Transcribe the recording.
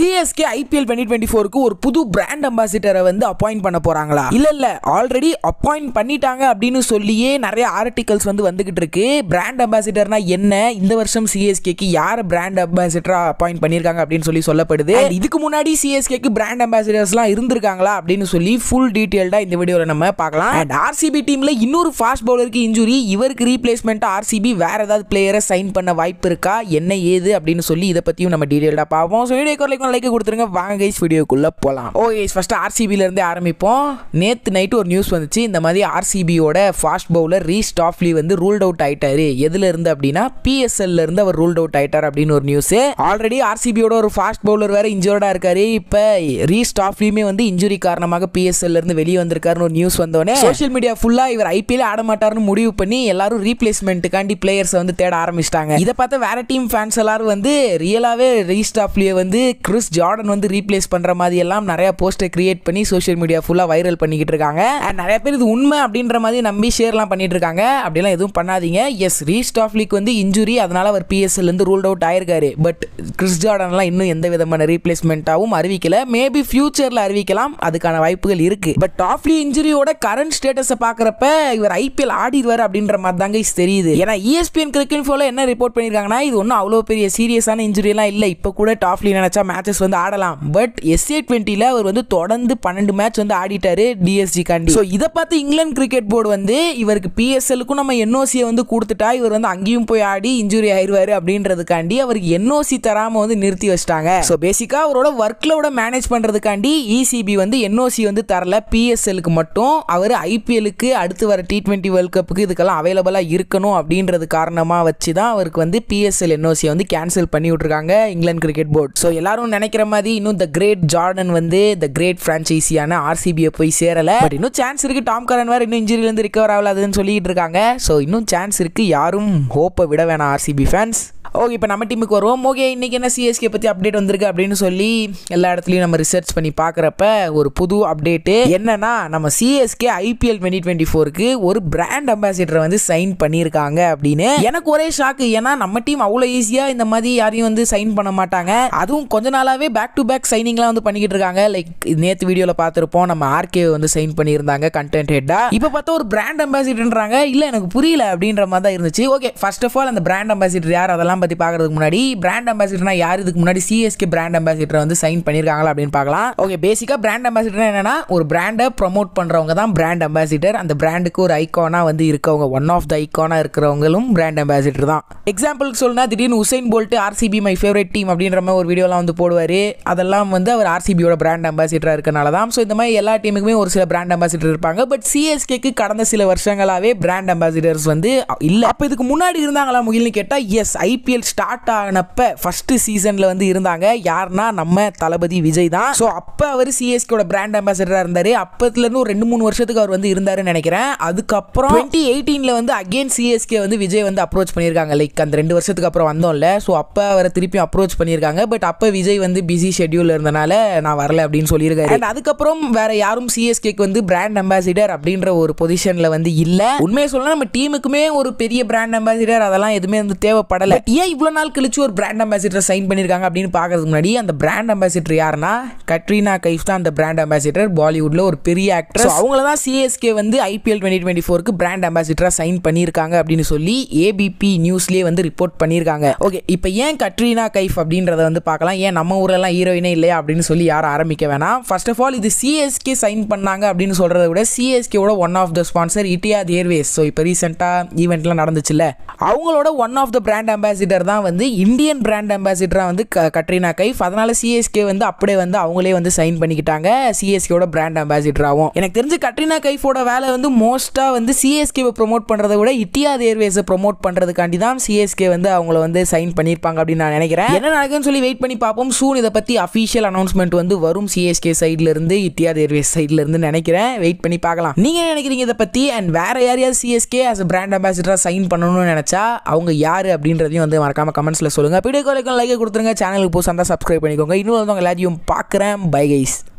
CSK IPL twenty twenty ஃபோருக்கு ஒரு புது பிராண்ட் அம்பாசிடரை வந்து அப்பாயிண்ட் பண்ண போறாங்களா இல்ல இல்ல ஆல்ரெடி அப்பாயிண்ட் பண்ணிட்டாங்க அப்படின்னு சொல்லியே நிறைய ஆர்டிகல்ஸ் வந்து வந்துகிட்டு இருக்கு பிராண்ட் அம்பாசிடர்னா என்ன இந்த வருஷம் சிஎஸ்கேக்கு யார் பிராண்ட் அம்பாசிடரா அப்பாயிண்ட் பண்ணிருக்காங்க அப்படின்னு சொல்லி சொல்லப்படுது And இதுக்கு முன்னாடி சிஎஸ்கேக்கு பிராண்ட் அம்பாசிடர்ஸ்லாம் இருந்திருக்காங்களா அப்படின்னு சொல்லி ஃபுல் டீடைல்டா இந்த வீடியோவில் நம்ம பார்க்கலாம் அண்ட் ஆர்சிபி டீம்ல இன்னொரு ஃபாஸ்ட் பவுலருக்கு இன்ஜுரி இவருக்கு ரீப்ளேஸ்மெண்ட் ஆர்சிபி வேற ஏதாவது பிளேயரை சைன் பண்ண வாய்ப்பு இருக்கா என்ன ஏது அப்படின்னு சொல்லி இதை பத்தியும் நம்ம டீடைல்டா பார்ப்போம் ஸோ வீடியோக்கு லைக் லைக் கொடுத்துருங்க வாங்க கைஸ் வீடியோக்குள்ள போகலாம் ஓ கைஸ் ஃபர்ஸ்ட் ஆர்சிபில இருந்தே ஆரம்பிப்போம் நேத்து நைட்டு ஒரு நியூஸ் வந்துச்சு இந்த மாதிரி ஆர்சிபியோட ஃபாஸ்ட் பவுலர் ரீ ஸ்டாஃப்லி வந்து ரூல்ட் அவுட் ஆயிட்டாரு எதுல இருந்து அப்படின்னா பிஎஸ்எல்ல இருந்து அவர் ரூல்ட் அவுட் ஆயிட்டார் அப்படின்னு ஒரு நியூஸ் ஆல்ரெடி ஆர்சிபியோட ஒரு ஃபாஸ்ட் பவுலர் வேற இன்ஜூர்டா இருக்காரு இப்போ ரீ ஸ்டாஃப்லியுமே வந்து இன்ஜுரி காரணமாக பிஎஸ்எல்ல இருந்து வெளியே வந்திருக்காருன்னு ஒரு நியூஸ் வந்தோடனே சோஷியல் மீடியா ஃபுல்லா இவர் ஐபிஎல் ஆட மாட்டாருன்னு முடிவு பண்ணி எல்லாரும் ரீப்ளேஸ்மெண்ட்டுக்காண்டி பிளேயர்ஸ் வந்து தேட ஆரம்பிச்சிட்டாங்க இதை பார்த்து வேற டீம் ஃபேன்ஸ் எல்லாரும் வந்து ரியலாவே ரீஸ்டாப்லியை வந்து கிறிஸ் ஜார்டன் வந்து ரீப்ளேஸ் பண்ற மாதிரி எல்லாம் நிறைய போஸ்டர் கிரியேட் பண்ணி சோஷியல் மீடியா ஃபுல்லா வைரல் பண்ணிக்கிட்டு இருக்காங்க And நிறைய பேர் இது உண்மை அப்படின்ற மாதிரி நம்பி ஷேர்லாம் பண்ணிட்டு இருக்காங்க அப்படிலாம் எதுவும் பண்ணாதீங்க எஸ் ரீஸ்டாப்லிக்கு வந்து இன்ஜுரி அதனால அவர் பிஎஸ்எல் இருந்து ரூல்ட் அவுட் ஆயிருக்காரு பட் கிறிஸ் ஜார்டன்லாம் இன்னும் எந்த விதமான ரீப்ளேஸ்மெண்ட்டாகவும் அறிவிக்கல மேபி ஃபியூச்சர்ல அறிவிக்கலாம் அதுக்கான வாய்ப்புகள் இருக்கு பட் டாப்லி இன்ஜுரியோட கரண்ட் ஸ்டேட்டஸை பார்க்குறப்ப இவர் ஐபிஎல் ஆடிடுவார் அப்படின்ற மாதிரி தாங்க இது தெரியுது ஏன்னா இஎஸ்பிஎன் கிரிக்கெட் ஃபோல என்ன ரிப்போர்ட் பண்ணியிருக்காங்கன்னா இது ஒன்றும் அவ்வளோ பெரிய சீரியஸான இன்ஜுரி எல்லாம் இல்லை இப்போ கூட டாப்லி நினைச்சா மேட்சஸ் வந்து ஆடலாம் பட் எஸ்ஏ டுவெண்ட்டியில் அவர் வந்து தொடர்ந்து பன்னெண்டு மேட்ச் வந்து ஆடிட்டாரு டிஎஸ்ஜி காண்டி ஸோ இதை பார்த்து இங்கிலாந்து கிரிக்கெட் போர்டு வந்து இவருக்கு பிஎஸ்எல்லுக்கும் நம்ம என்ஓசியை வந்து கொடுத்துட்டா இவர் வந்து அங்கேயும் போய் ஆடி இன்ஜுரி ஆயிடுவாரு அப்படின்றதுக்காண்டி அவருக்கு என்ஓசி தராம வந்து நிறுத்தி வச்சிட்டாங்க ஸோ பேசிக்காக அவரோட ஒர்க்லோட மேனேஜ் பண்ணுறதுக்காண்டி இசிபி வந்து என்ஓசி வந்து தரல பிஎஸ்எல்லுக்கு மட்டும் அவர் ஐபிஎலுக்கு அடுத்து வர டி டுவெண்ட்டி வேர்ல்ட் கப்புக்கு இதுக்கெல்லாம் அவைலபிளாக இருக்கணும் அப்படின்றது காரணமாக வச்சு தான் அவருக்கு வந்து பிஎஸ்எல் என்ஓசியை வந்து கேன்சல் பண்ணி விட்ருக்காங்க இங்கிலாந்து கிரிக்கெட் போர்டு ஸோ எல்லாரும் நினைக்கிற மாதிரி இன்னும் த கிரேட் ஜார்டன் வந்து த கிரேட் ஃப்ரான்ச்சைசியான ஆர்சிபியை போய் சேரல பட் இன்னும் சான்ஸ் இருக்கு டாம் கரன் வேற இன்னும் இன்ஜுரியிலேருந்து ரிகவர் ஆகலாதுன்னு சொல்லிட்டு இருக்காங்க ஸோ இன்னும் சான்ஸ் இருக்கு யாரும் ஹோப்பை விட வேணாம் ஆர்சிபி ஃபேன்ஸ் ஓகே இப்போ நம்ம டீமுக்கு வருவோம் ஓகே இன்னைக்கு என்ன சிஎஸ்கே பற்றி அப்டேட் வந்திருக்கு அப்படின்னு சொல்லி எல்லா இடத்துலையும் நம்ம ரிசர்ச் பண்ணி பார்க்குறப்ப ஒரு புது அப்டேட்டு என்னன்னா நம்ம சிஎஸ்கே ஐபிஎல் டுவெண்ட்டி டுவெண்ட்டி ஃபோருக்கு ஒரு பிராண்ட் அம்பாசிடரை வந்து சைன் பண்ணியிருக்காங்க அப்படின்னு எனக்கு ஒரே ஷாக்கு ஏன்னா நம்ம டீம் அவ்வளோ ஈஸியாக இந்த மாதிரி யாரையும் வந்து சைன் பண்ண மாட்டாங்க அதுவும் கொஞ்ச நாளாவே பேக் டு பேக் சைனிங்லாம் வந்து பண்ணிக்கிட்டு இருக்காங்க லைக் நேற்று வீடியோவில் பார்த்துருப்போம் நம்ம ஆர்கே வந்து சைன் பண்ணியிருந்தாங்க கண்டென்ட் ஹெட்டா இப்போ பார்த்தா ஒரு பிராண்ட் அம்பாசிடர்ன்றாங்க இல்லை எனக்கு புரியல அப்படின்ற மாதிரி தான் இருந்துச்சு ஓகே ஃபர்ஸ்ட் ஆஃப் ஆல் அந்த பிராண்ட் அம்பாசிடர் யார் அதெல்லாம் பற்றி பார்க்கறதுக்கு முன்னாடி பிராண்ட் அம்பாசிடர்னா யார் இதுக்கு முன்னாடி சிஎஸ்கே பிராண்ட் அம்பாசிடர் வந்து சைன் பண்ணியிருக்காங்களா அப்படின்னு பார்க்கலாம் ஓகே பேசிக்காக பிராண்ட் அம்பாசிடர் என்னன்னா ஒரு பிராண்டை ப்ரொமோட் பண்ணுறவங்க தான் பிராண்ட் அம்பாசிடர் அந்த பிராண்டுக்கு ஒரு ஐக்கானாக வந்து இருக்கவங்க ஒன் ஆஃப் த ஐக்கானாக இருக்கிறவங்களும் பிராண்ட் அம்பாசிடர் தான் எக்ஸாம்பிளுக்கு சொல்லணும்னா திடீர்னு Usain Bolt RCB my favourite team அப்படின்ற மாதிரி ஒரு வீடியோலாம் வந்து போடுவார் அதெல்லாம் வந்து அவர் ஆர்சிபியோட பிராண்ட் அம்பாசிடராக இருக்கனால தான் ஸோ இந்த மாதிரி எல்லா டீமுக்குமே ஒரு சில பிராண்ட் அம்பாசிடர் இருப்பாங்க பட் சிஎஸ்கேக்கு கடந்த சில வருஷங்களாகவே பிராண்ட் அம்பாசிடர்ஸ் வந்து இல்லை அப்போ இதுக்கு முன்னாடி இருந்தாங்களா முகில்னு கேட்டால் எஸ் ஐபிஎல் ஸ்டார்ட் ஆனப்ப ஃபர்ஸ்ட் சீசனில் வந்து இருந்தாங்க யாருன்னா நம்ம தளபதி விஜய் தான் ஸோ அப்போ அவர் சிஎஸ்கேட பிராண்ட் அம்பாசிடராக இருந்தார் அப்பத்துலேருந்து ஒரு ரெண்டு மூணு வருஷத்துக்கு அவர் வந்து இருந்தாருன்னு நினைக்கிறேன் அதுக்கப்புறம் டுவெண்ட்டி எயிட்டீனில் வந்து அகெயின் சிஎஸ்கே வந்து விஜய் வந்து அப்ரோச் பண்ணியிருக்காங்க லைக் அந்த ரெண்டு வருஷத்துக்கு அப்புறம் வந்தோம்ல ஸோ அப்போ அவரை திருப்பி அப்ரோச் பண்ணியிருக்காங்க பட் அப்போ விஜய் வந்து பிஸி ஷெட்யூல் இருந்தனால நான் வரல அப்படின்னு சொல்லியிருக்காரு And அதுக்கப்புறம் வேற யாரும் சிஎஸ்கேக்கு வந்து பிராண்ட் அம்பாசிடர் அப்படின்ற ஒரு பொசிஷனில் வந்து இல்லை உண்மையை சொல்லலாம் நம்ம டீமுக்குமே ஒரு பெரிய பிராண்ட் அம்பாசிடர் அதெல்லாம் எதுவுமே வந்து தேவைப்படலை But ஏன் இவ்வளோ நாள் கழிச்சு ஒரு பிராண்ட் அம்பாசிடர் சைன் பண்ணியிருக்காங்க அப்படின்னு பார்க்கறதுக்கு முன்னாடி அந்த பிராண்ட் அம்பாசிடர் யாருன்னா கட்ரீனா கைஃப் தான் அந்த பிராண்ட் அம்பாசிடர் பாலிவுட்ல ஒரு பெரிய ஆக்ட்ரஸ் அவங்கள தான் சிஎஸ்கே வந்து ஐபிஎல் டுவெண்ட்டி டுவெண்ட்டி ஃபோருக்கு பிராண்ட் அம்பாசிடராக சைன் பண்ணியிருக்காங்க அப்படின்னு சொல்லி ஏபிபி நியூஸ்லேயே வந்து ரிப்போர்ட் பண்ணியிருக்காங்க ஓகே இப்போ ஏன் கட்ரீனா கைஃப் அப்படின்றத வந்து பார்க்கலாம் ஏன் நம்ம ஊரெல்லாம் ஹீரோயினே இல்லையா அப்படின்னு சொல்லி யாரும் ஆரம்பிக்க வேணாம் ஃபர்ஸ்ட் ஆஃப் ஆல் இது சிஎஸ்கே சைன் பண்ணாங்க அப்படின்னு சொல்கிறத விட சிஎஸ்கேவோட one of the sponsor Etihad airways so இப்போ ரீசெண்டாக ஈவெண்ட்லாம் நடந்துச்சுல்ல அவங்களோட one of the brand ambassador தான் வந்து இந்தியன் பிராண்ட் அம்பாசிடராக வந்து க- கட்ரீனா கைஃப் அதனால சிஎஸ்கே வந்து அப்படியே வந்து அவங்களே வந்து சைன் பண்ணிக்கிட்டாங்க சிஎஸ்கேவோட பிராண்ட் அம்பாசிடராகவும் எனக்கு தெரிஞ்சு கட்ரீனா கைஃபோட வேலை வந்து மோஸ்ட்டாக வந்து சிஎஸ்கேவை ப்ரொமோட் பண்ணுறதை விட இட்டியாத் ஏர்வேஸை ப்ரொமோட் பண்ணுறதுக்காண்டி தான் சிஎஸ்கே வந்து அவங்கள வந்து சைன் பண்ணியிருப்பாங்க அப்படின்னு நான் நினைக்கிறேன் என்ன நடக்குன்னு சொல்லி வெயிட் பண்ணி பார்ப்போம் சூன் இதை பற்றி அஃபீஷியல் அனௌன்ஸ்மெண்ட் வந்து வரும் சிஎஸ்கே சைட்ல இருந்து இட்டியாத் ஏர்வேஸ் சைட்ல இருந்து நினைக்கிறேன் வெயிட் பண்ணி பார்க்கலாம் நீங்க என்ன நினைக்கிறீங்க இதை பற்றி அண்ட் வேற யாரையாவது சிஎஸ்கே as a பிராண்ட் அம்பாசிடராக சைன் பண்ணணும்னு நினைச்சா அவங்க யாரு அப்படின்றதையும் வந்து மறக்காம கமெண்ட்ஸ்ல சொல்லுங்க வீடியோ காலுக்கு லைக் கொடுத்துருங்க சேனலுக்கு புதுசாக இருந்தால் சப்ஸ்கிரைப் பண்ணிக்கோங்க இன்னும் வந்து உங்க எல்லாத்தையும் பார்க்குறேன் பை கைஸ்